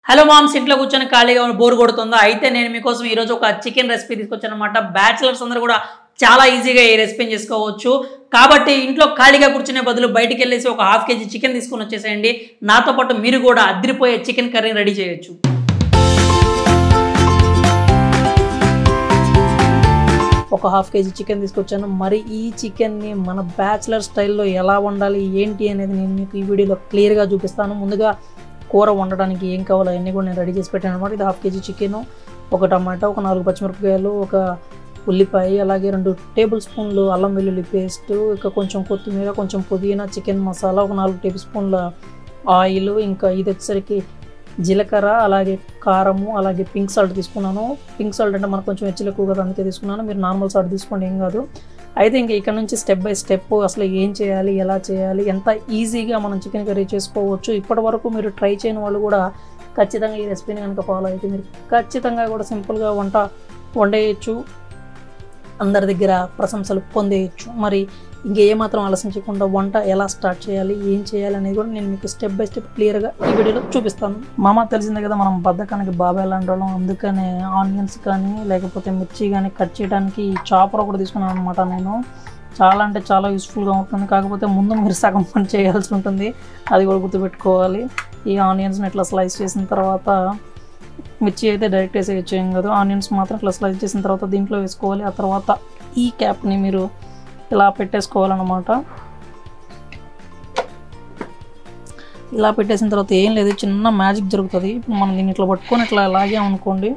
Hello moms ఇంట్లో కూర్చొని ఖాళీగా బోర్ కొడుతుందా అయితే నేను మీకోసం ఈరోజు ఒక చికెన్ రెసిపీ తీసుకొచ్చాను అనమాట బ్యాచిలర్స్ అందరూ కూడా చాలా ఈజీగా ఈ రెసిపీని చేసుకోవచ్చు కాబట్టి ఇంట్లో ఖాళీగా కూర్చునే బదులు బయటికి వెళ్ళేసి ఒక హాఫ్ కేజీ చికెన్ తీసుకొని వచ్చేసేయండి నాతో పాటు మీరు కూడా అదిరిపోయే చికెన్ కర్రీని రెడీ చేయొచ్చు ఒక హాఫ్ కేజీ చికెన్ తీసుకొచ్చాను మరి ఈ చికెన్ని మన బ్యాచిలర్ స్టైల్లో ఎలా వండాలి ఏంటి అనేది నేను మీకు ఈ వీడియోలో క్లియర్గా చూపిస్తాను ముందుగా కూర వండడానికి ఏం కావాలో అవన్నీ కూడా నేను రెడీ చేసి పెట్టాను అనమాట ఇది హాఫ్ కేజీ చికెన్ ఒక టమాటా ఒక నాలుగు పచ్చిమిరపకాయలు ఒక ఉల్లిపాయ అలాగే రెండు టేబుల్ స్పూన్లు అల్లం వెల్లుల్లి పేస్ట్ ఇక కొంచెం కొత్తిమీర కొంచెం పుదీనా చికెన్ మసాలా ఒక నాలుగు టేబుల్ స్పూన్ల ఆయిల్ ఇంకా ఇది వచ్చేసరికి జీలకర్ర అలాగే కారము అలాగే పింక్ సాల్ట్ తీసుకున్నాను పింక్ సాల్ట్ అంటే మనకు కొంచెం హెచ్చులు ఎక్కువ కదా అందుకే తీసుకున్నాను మీరు నార్మల్ సాల్ట్ తీసుకోండి ఏం కాదు అయితే ఇంకా ఇక్కడ నుంచి స్టెప్ బై స్టెప్ అసలు ఏం చేయాలి ఎలా చేయాలి ఎంత ఈజీగా మనం చికెన్ కర్రీ చేసుకోవచ్చు ఇప్పటి వరకు మీరు ట్రై చేయని వాళ్ళు కూడా ఖచ్చితంగా ఈ రెసిపీని కనుక ఫాలో అయితే మీరు ఖచ్చితంగా కూడా సింపుల్గా వంట వండేయచ్చు అందరి దగ్గర ప్రశంసలు పొందేయచ్చు మరి ఇంక ఏమాత్రం ఆలస్యం చేయకుండా వంట ఎలా స్టార్ట్ చేయాలి ఏం చేయాలి అనేది కూడా నేను మీకు స్టెప్ బై స్టెప్ క్లియర్గా ఈ వీడియోలో చూపిస్తాను మామ తెలిసిందే కదా మనం బద్దకానికి బాబాయ్ లాంటి వాళ్ళం అందుకనే ఆనియన్స్ కానీ లేకపోతే మిర్చి కానీ కట్ చేయడానికి చాపర్ ఒకటి తీసుకున్నాను అనమాట నేను చాలా అంటే చాలా యూస్ఫుల్గా ఉంటుంది కాకపోతే ముందు మీరు సగం పని చేయాల్సి ఉంటుంది అది కూడా గుర్తుపెట్టుకోవాలి ఈ ఆనియన్స్ని ఇట్లా స్లైస్ చేసిన తర్వాత మిర్చి అయితే డైరెక్ట్ వేసేయచ్చు ఏం కాదు ఆనియన్స్ మాత్రం ఇట్లా స్లైస్ చేసిన తర్వాత దీంట్లో వేసుకోవాలి ఆ తర్వాత ఈ క్యాప్ని మీరు ఇలా పెట్టేసుకోవాలన్నమాట ఇలా పెట్టేసిన తర్వాత ఏం లేదు చిన్న మ్యాజిక్ జరుగుతుంది ఇప్పుడు మనం దీన్ని ఇట్లా పట్టుకొని ఇట్లా లాగామనుకోండి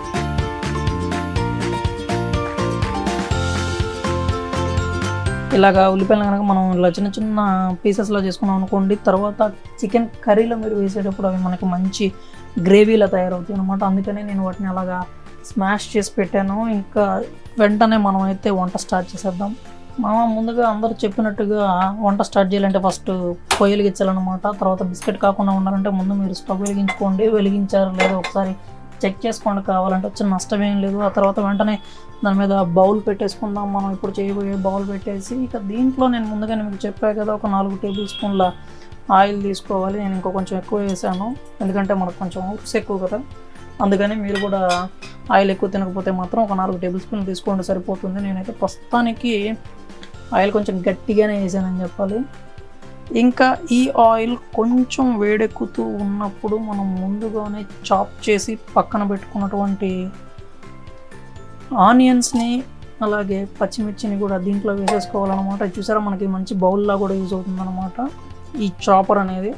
ఇలాగా ఉల్లిపాయలు కనుక మనం ఇలా చిన్న చిన్న పీసెస్లో చేసుకున్నాం అనుకోండి తర్వాత చికెన్ కర్రీలో మీరు వేసేటప్పుడు అవి మనకి మంచి గ్రేవీలా తయారవుతాయి అనమాట అందుకనే నేను వాటిని అలాగా స్మాష్ చేసి పెట్టాను ఇంకా వెంటనే మనం అయితే వంట స్టార్ట్ చేసేద్దాం మామ ముందుగా అందరూ చెప్పినట్టుగా వంట స్టార్ట్ చేయాలంటే ఫస్ట్ పొయ్యి వెలిగించాలన్నమాట తర్వాత బిస్కెట్ కాకుండా ఉండాలంటే ముందు మీరు స్టవ్ వెలిగించుకోండి వెలిగించారు లేదో ఒకసారి చెక్ చేసుకోండి కావాలంటే వచ్చిన నష్టం ఏం లేదు ఆ తర్వాత వెంటనే దాని మీద బౌల్ పెట్టేసుకుందాం మనం ఇప్పుడు చేయబోయే బౌల్ పెట్టేసి ఇక దీంట్లో నేను ముందుగానే మీకు చెప్పా కదా ఒక నాలుగు టేబుల్ స్పూన్ల ఆయిల్ తీసుకోవాలి నేను ఇంకో కొంచెం ఎక్కువ వేసాను ఎందుకంటే మనకు కొంచెం ఉప్స్ ఎక్కువ కదా అందుకని మీరు కూడా ఆయిల్ ఎక్కువ తినకపోతే మాత్రం ఒక నాలుగు టేబుల్ స్పూన్లు తీసుకోండి సరిపోతుంది నేనైతే ప్రస్తుతానికి ఆయిల్ కొంచెం గట్టిగానే వేసానని చెప్పాలి ఇంకా ఈ ఆయిల్ కొంచెం వేడెక్కుతూ ఉన్నప్పుడు మనం ముందుగానే చాప్ చేసి పక్కన పెట్టుకున్నటువంటి ఆనియన్స్ని అలాగే పచ్చిమిర్చిని కూడా దీంట్లో వేసేసుకోవాలన్నమాట ఇది చూసారా మనకి మంచి బౌల్లా కూడా యూజ్ అవుతుంది అనమాట ఈ చాపర్ అనేది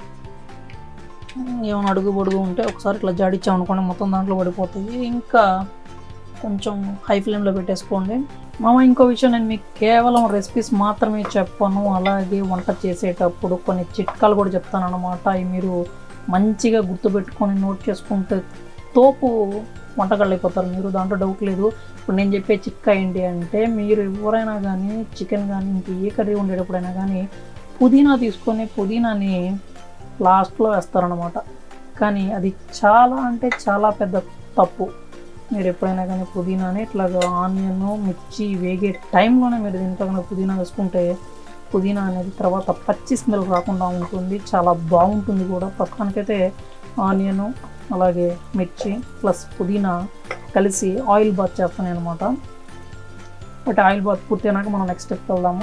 ఏమైనా అడుగు పొడుగు ఉంటే ఒకసారి ఇట్లా జాడిచ్చాం అనుకోండి మొత్తం దాంట్లో పడిపోతాయి ఇంకా కొంచెం హై ఫ్లేమ్లో పెట్టేసుకోండి మామ ఇంకో విషయం నేను మీకు కేవలం రెసిపీస్ మాత్రమే చెప్పను అలాగే వంట చేసేటప్పుడు కొన్ని చిట్కాలు కూడా చెప్తాను అనమాట అవి మీరు మంచిగా గుర్తుపెట్టుకొని నోట్ చేసుకుంటే తోపు వంటకాలు అయిపోతారు మీరు దాంట్లో డౌట్ లేదు ఇప్పుడు నేను చెప్పే చిట్కా ఏంటి అంటే మీరు ఎవరైనా కానీ చికెన్ కానీ ఇంక ఏ కర్రీ ఉండేటప్పుడైనా కానీ పుదీనా తీసుకొని పుదీనాని లాస్ట్లో వేస్తారనమాట కానీ అది చాలా అంటే చాలా పెద్ద తప్పు మీరు ఎప్పుడైనా కానీ పుదీనాని ఇట్లాగా ఆనియన్ మిర్చి వేగే టైంలోనే మీరు దీంట్లో కనుక పుదీనా వేసుకుంటే పుదీనా అనేది తర్వాత పచ్చి స్మెల్ రాకుండా ఉంటుంది చాలా బాగుంటుంది కూడా ప్రస్తుతానికైతే ఆనియన్ అలాగే మిర్చి ప్లస్ పుదీనా కలిసి ఆయిల్ బాత్ చేస్తాను అనమాట బట్ ఆయిల్ బాత్ పూర్తయినాక మనం నెక్స్ట్ స్టెప్ వెళ్దాము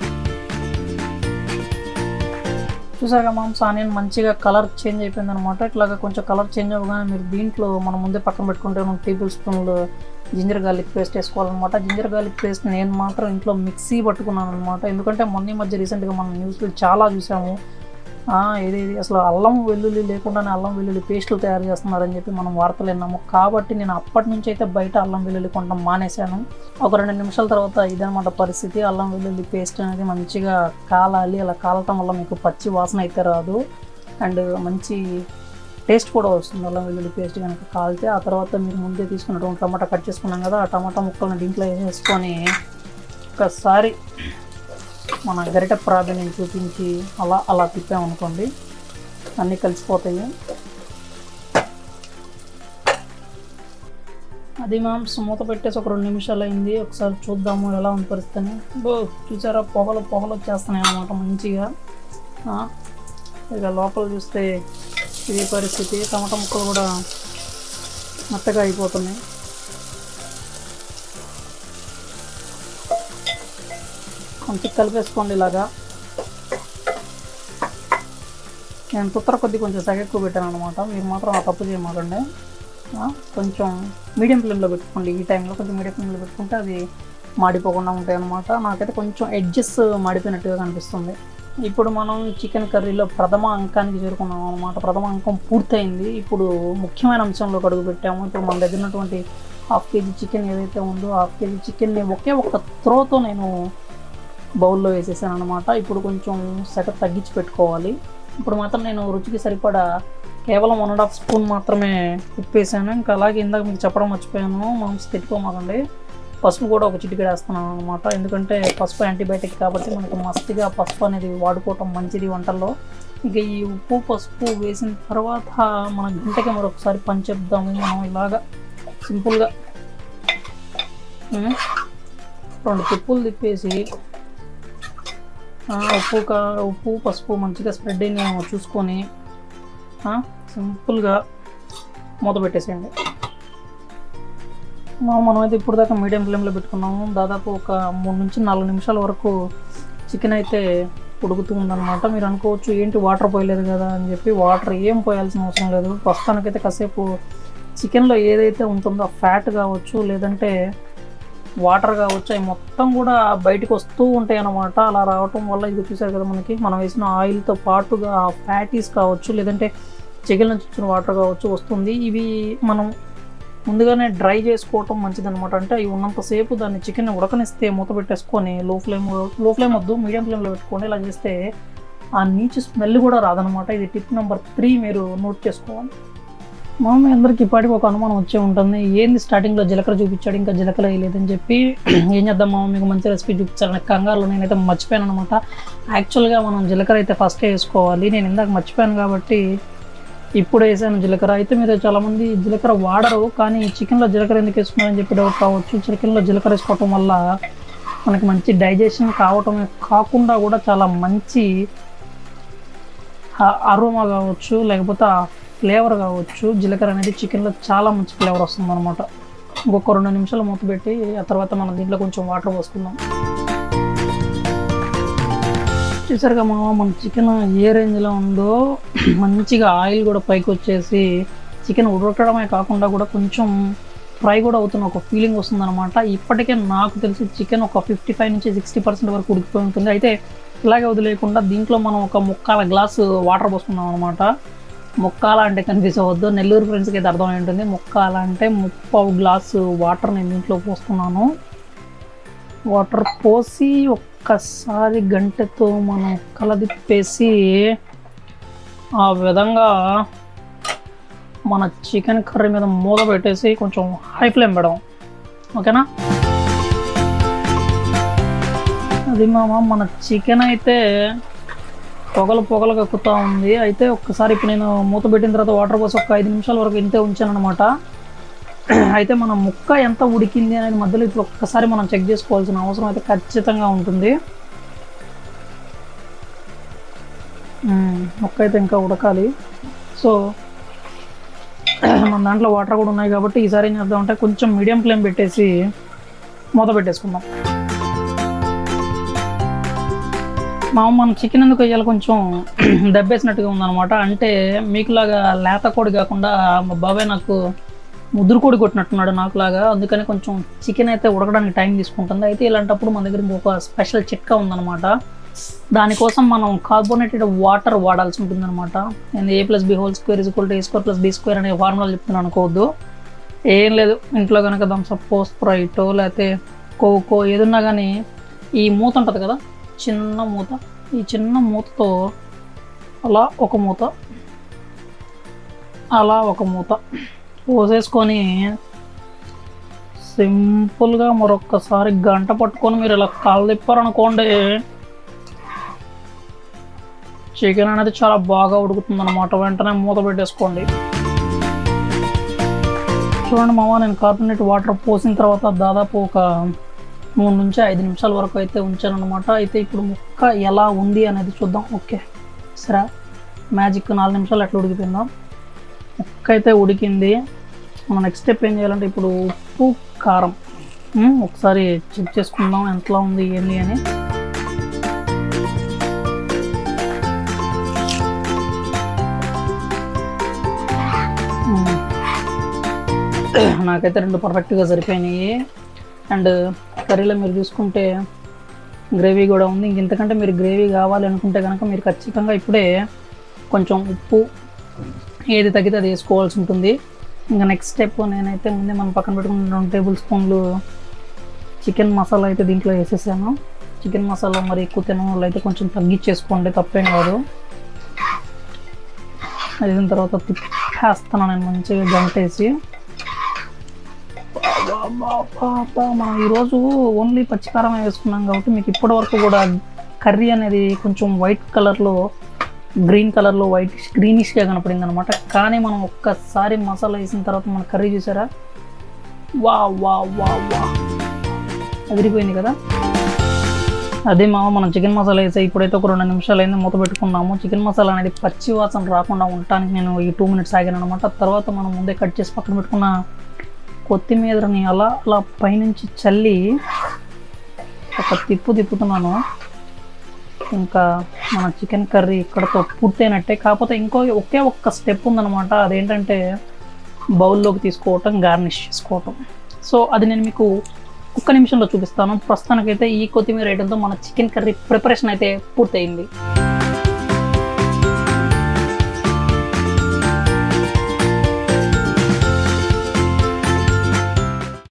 చూసారుగా మాంస్ ఆనియన్ మంచిగా కలర్ చేంజ్ అయిపోయింది అనమాట ఇట్లాగా కొంచెం కలర్ చేంజ్ అవ్వగానే మీరు దీంట్లో మనం ముందే పక్కన పెట్టుకుంటే మనం టేబుల్ స్పూన్లు జింజర్ గార్లిక్ పేస్ట్ వేసుకోవాలన్నమాట జింజర్ గార్లిక్ పేస్ట్ నేను మాత్రం ఇంట్లో మిక్సీ పట్టుకున్నాను అనమాట ఎందుకంటే మొన్న ఈ మధ్య రీసెంట్గా మనం న్యూస్లో చాలా చూసాము ఏదేది అసలు అల్లం వెల్లుల్లి లేకుండానే అల్లం వెల్లుల్లి పేస్టులు తయారు చేస్తున్నారని చెప్పి మనం వార్తలు విన్నాము కాబట్టి నేను అప్పటి నుంచి అయితే బయట అల్లం వెల్లుల్లి కొనడం మానేశాను ఒక రెండు నిమిషాల తర్వాత ఇదనమాట పరిస్థితి అల్లం వెల్లుల్లి పేస్ట్ అనేది మంచిగా కాలాలి అలా కాలటం వల్ల మీకు పచ్చి వాసన అయితే రాదు అండ్ మంచి టేస్ట్ కూడా వస్తుంది అల్లం వెల్లుల్లి పేస్ట్ కనుక కాలితే ఆ తర్వాత మీరు ముందే తీసుకున్నటువంటి టమాటా కట్ చేసుకున్నాం కదా ఆ టమాటా ముక్కలను దీంట్లో వేసేసుకొని ఒకసారి మన గరిట ప్రాధాన్యం చూపించి అలా అలా తిప్పామనుకోండి అన్నీ కలిసిపోతాయి అది మ్యామ్ మూత పెట్టేసి ఒక రెండు నిమిషాలు అయింది ఒకసారి చూద్దాము ఎలా ఉంది పరిస్థితి బో చూసారా పొగలు పొగలు వచ్చేస్తున్నాయి అన్నమాట మంచిగా ఆ, ఇక లోపల చూస్తే ఇదే పరిస్థితి టమాటా ముక్కలు కూడా మెత్తగా అయిపోతున్నాయి కొంచెం కలిపేసుకోండి ఇలాగా నేను తుత్తర కొద్ది కొంచెం సగ ఎక్కువ పెట్టాను అనమాట మీరు మాత్రం ఆ తప్పు చేయమాకండి ఆ, కొంచెం మీడియం ఫ్లేమ్లో పెట్టుకోండి ఈ టైంలో కొంచెం మీడియం ఫ్లేమ్లో పెట్టుకుంటే అది మాడిపోకుండా ఉంటాయి అనమాట నాకైతే కొంచెం ఎడ్జెస్ మాడిపోయినట్టుగా కనిపిస్తుంది ఇప్పుడు మనం చికెన్ కర్రీలో ప్రథమ అంకానికి చేరుకున్నాం అనమాట ప్రథమ అంకం పూర్తయింది ఇప్పుడు ముఖ్యమైన అంశంలో అడుగు పెట్టాము ఇప్పుడు మన దగ్గర ఉన్నటువంటి హాఫ్ కేజీ చికెన్ ఏదైతే ఉందో హాఫ్ కేజీ చికెన్ని ఒకే ఒక్క త్రోతో నేను బౌల్లో వేసేసాను అనమాట ఇప్పుడు కొంచెం సెట తగ్గించి పెట్టుకోవాలి ఇప్పుడు మాత్రం నేను రుచికి సరిపడా కేవలం వన్ అండ్ హాఫ్ స్పూన్ మాత్రమే ఉప్పు వేసాను ఇంకా అలాగే ఇందాక మీకు చెప్పడం మర్చిపోయాను మాంసం తిట్టుకోమాకండి పసుపు కూడా ఒక చిటికెడు వేస్తున్నాను అనమాట ఎందుకంటే పసుపు యాంటీబయాటిక్ కాబట్టి మనకి మస్తుగా పసుపు అనేది వాడుకోవటం మంచిది వంటల్లో ఇక ఈ ఉప్పు పసుపు వేసిన తర్వాత మన గంటకి మరొకసారి పంచేద్దాము మనం ఇలాగా సింపుల్గా ఉమ్, రెండు తిప్పులు తిప్పేసి ఆ, ఉప్పు కా ఉప్పు పసుపు మంచిగా స్ప్రెడ్ అయిన చూసుకొని ఆ, సింపుల్గా మూత పెట్టేసేయండి మా- మనమైతే ఇప్పుడు దాకా మీడియం ఫ్లేమ్లో పెట్టుకున్నాము దాదాపు ఒక మూడు నుంచి నాలుగు నిమిషాల వరకు చికెన్ అయితే ఉడుకుతూ ఉందన్నమాట మీరు అనుకోవచ్చు ఏంటి వాటర్ పోయలేదు కదా అని చెప్పి వాటర్ ఏం పోయాల్సిన అవసరం లేదు ప్రస్తుతానికైతే కాసేపు చికెన్లో ఏదైతే ఉంటుందో ఫ్యాట్ కావచ్చు లేదంటే వాటర్ కావచ్చు అవి మొత్తం కూడా బయటకు వస్తూ ఉంటాయి అన్నమాట అలా రావటం వల్ల ఇది చూసారు కదా మనకి మనం వేసిన ఆయిల్తో పాటుగా ఫ్యాటీస్ కావచ్చు లేదంటే చికెన్ నుంచి వచ్చిన వాటర్ కావచ్చు వస్తుంది ఇవి మనం ముందుగానే డ్రై చేసుకోవటం మంచిదన్నమాట అంటే అవి ఉన్నంతసేపు దాన్ని చికెన్ ఉడకనిస్తే మూత పెట్టేసుకొని లో ఫ్లేమ్ లో ఫ్లేమ్ వద్దు మీడియం ఫ్లేమ్లో పెట్టుకొని ఇలా చేస్తే ఆ నీచు స్మెల్ కూడా రాదనమాట ఇది టిప్ నెంబర్ త్రీ మీరు నోట్ చేసుకోవాలి మా మీ అందరికి ఇప్పటికి ఒక అనుమానం వచ్చే ఉంటుంది ఏంది స్టార్టింగ్లో జీలకర్ర చూపించాడు ఇంకా జీలకర్ర వేయలేదని చెప్పి ఏం చేద్దాం మామ మీకు మంచి రెసిపీ చూపించాలని కంగారులో నేనైతే మర్చిపోయాను అనమాట యాక్చువల్గా మనం జీలకర్ర అయితే ఫస్ట్ వేసుకోవాలి నేను ఇందాక మర్చిపోయాను కాబట్టి ఇప్పుడు వేసాను జీలకర్ర అయితే మీరు చాలామంది జీలకర్ర వాడరు కానీ చికెన్లో జీలకర్ర ఎందుకు వేసుకున్నారని చెప్పి డౌట్ కావచ్చు చికెన్లో జీలకర్ర వేసుకోవటం వల్ల మనకి మంచి డైజెషన్ కావటమే కాకుండా కూడా చాలా మంచి అరోమా కావచ్చు లేకపోతే ఆ ఫ్లేవర్ కావచ్చు జీలకర్ర అనేది చికెన్లో చాలా మంచి ఫ్లేవర్ వస్తుంది అనమాట ఇంకొక రెండు నిమిషాలు మూత పెట్టి ఆ తర్వాత మనం దీంట్లో కొంచెం వాటర్ పోసుకుందాం చూసారుగా మామ మన చికెన్ ఏ రేంజ్లో ఉందో మంచిగా ఆయిల్ కూడా పైకి వచ్చేసి చికెన్ ఉడకడమే కాకుండా కూడా కొంచెం ఫ్రై కూడా అవుతున్న ఒక ఫీలింగ్ వస్తుందన్నమాట ఇప్పటికే నాకు తెలిసి చికెన్ ఒక ఫిఫ్టీ ఫైవ్ నుంచి సిక్స్టీ పర్సెంట్ వరకు ఉడికిపోయి ఉంటుంది అయితే ఇలాగే వదిలేయకుండా దీంట్లో మనం ఒక ముక్కాల గ్లాసు వాటర్ పోసుకున్నాం అనమాట ముక్కాల అంటే కన్ఫ్యూజ్ అవ్వద్దు నెల్లూరు ఫ్రెండ్స్కి అయితే అర్థమై ఉంటుంది ముక్కాల అంటే ముప్పావు గ్లాసు వాటర్ నేను దీంట్లో పోస్తున్నాను వాటర్ పోసి ఒక్కసారి గంటెతో మనం కలదిప్పేసి ఆ విధంగా మన చికెన్ కర్రీ మీద మూత పెట్టేసి కొంచెం హై ఫ్లేమ్ పెడదాం ఓకేనా అది మామ మన చికెన్ అయితే పొగలు పొగలు కక్కుతూ ఉంది అయితే ఒక్కసారి ఇప్పుడు నేను మూత పెట్టిన తర్వాత వాటర్ పోసి ఒక ఐదు నిమిషాల వరకు ఇంతే ఉంచాను అనమాట అయితే మన ముక్క ఎంత ఉడికింది అనేది మధ్యలో ఇప్పుడు ఒక్కసారి మనం చెక్ చేసుకోవాల్సిన అవసరం అయితే ఖచ్చితంగా ఉంటుంది మ్మ్, ముక్క అయితే ఇంకా ఉడకాలి సో మన దాంట్లో వాటర్ కూడా ఉన్నాయి కాబట్టి ఈసారి ఏం చేద్దామంటే కొంచెం మీడియం ఫ్లేమ్ పెట్టేసి మూత పెట్టేసుకుందాం మా మన చికెన్ ఎందుకు వేయాలి కొంచెం దెబ్బేసినట్టుగా ఉందన్నమాట అంటే మీకులాగా లేత కోడి కాకుండా మా బాబాయ్ నాకు ముద్దురు కోడి కొట్టినట్టున్నాడు నాకులాగా అందుకని కొంచెం చికెన్ అయితే ఉడకడానికి టైం తీసుకుంటుంది అయితే ఇలాంటప్పుడు మన దగ్గర ఇంకొక స్పెషల్ చిట్కా ఉందన్నమాట దానికోసం మనం కార్బోనేటెడ్ వాటర్ వాడాల్సి ఉంటుందన్నమాట నేను a plus b whole square is equal to a square plus b square అనే ఫార్ములా చెప్తున్నాను అనుకోవద్దు ఏం లేదు ఇంట్లో కనుక థమ్స్ అప్ స్ప్రైటో లేకపోతే కోకో ఏదున్నా కానీ ఈ మూత ఉంటుంది కదా చిన్న మూత ఈ చిన్న మూతతో అలా ఒక మూత అలా ఒక మూత పోసేసుకొని సింపుల్గా మరొక్కసారి గంట పట్టుకొని మీరు ఇలా కాలు తిప్పారనుకోండి చికెన్ అనేది చాలా బాగా ఉడుకుతుంది అనమాట వెంటనే మూత పెట్టేసుకోండి చూడండి మామ నేను కార్బోనేట్ వాటర్ పోసిన తర్వాత దాదాపు ఒక మూడు నుంచి ఐదు నిమిషాల వరకు అయితే ఉంచాను అనమాట అయితే ఇప్పుడు ముక్క ఎలా ఉంది అనేది చూద్దాం ఓకే సరే మ్యాజిక్ నాలుగు నిమిషాలు ఎట్లా ఉడికిపోయిందో ముక్క అయితే ఉడికింది మనం నెక్స్ట్ స్టెప్ ఏం చేయాలంటే ఇప్పుడు ఉప్పు కారం ఉమ్, ఒకసారి చెక్ చేసుకుందాం ఎంతలా ఉంది ఏంటి అని ఉమ్. నాకైతే రెండు పర్ఫెక్ట్గా సరిపోయినాయి అండ్ కర్రీలో మీరు చూసుకుంటే గ్రేవీ కూడా ఉంది ఇంక ఇంతకంటే మీరు గ్రేవీ కావాలి అనుకుంటే కనుక మీరు ఖచ్చితంగా ఇప్పుడే కొంచెం ఉప్పు ఏది తగ్గితే అది వేసుకోవాల్సి ఉంటుంది ఇంకా నెక్స్ట్ స్టెప్ నేనైతే ముందే మనం పక్కన పెట్టుకున్న రెండు టేబుల్ స్పూన్లు చికెన్ మసాలా అయితే దీంట్లో వేసేసాను చికెన్ మసాలా మరి ఎక్కువ తినడం వల్ల అయితే కొంచెం తగ్గించేసుకోండి తప్పేం కాదు అది అయిన తర్వాత తిప్పేస్తాను నేను మంచిగా గంటేసి బాబా మనం ఈరోజు ఓన్లీ పచ్చికారమే వేసుకున్నాం కాబట్టి మీకు ఇప్పటి వరకు కూడా కర్రీ అనేది కొంచెం వైట్ కలర్లో గ్రీన్ కలర్లో వైట్ గ్రీనిష్గా కనపడింది అనమాట కానీ మనం ఒక్కసారి మసాలా వేసిన తర్వాత మన కర్రీ చూసారా వా వా వా వా అదిరిపోయింది కదా అదే మామ మనం చికెన్ మసాలా వేసే ఇప్పుడైతే ఒక రెండు నిమిషాలు అయింది మూత పెట్టుకున్నాము చికెన్ మసాలా అనేది పచ్చి వాసన రాకుండా ఉండటానికి నేను ఈ టూ మినిట్స్ ఆగాను అనమాట తర్వాత మనం ముందే కట్ చేసి పక్కన పెట్టుకున్న కొత్తిమీరని అలా అలా పైనుంచి చల్లి ఒక తిప్పు తిప్పుతున్నాను ఇంకా మన చికెన్ కర్రీ ఇక్కడతో పూర్తయినట్టే కాకపోతే ఇంకో ఒకే ఒక్క స్టెప్ ఉందన్నమాట అదేంటంటే బౌల్లోకి తీసుకోవటం గార్నిష్ చేసుకోవటం సో అది నేను మీకు ఒక్క నిమిషంలో చూపిస్తాను ప్రస్తుతానికైతే ఈ కొత్తిమీర ఐటెంతో మన చికెన్ కర్రీ ప్రిపరేషన్ అయితే పూర్తయింది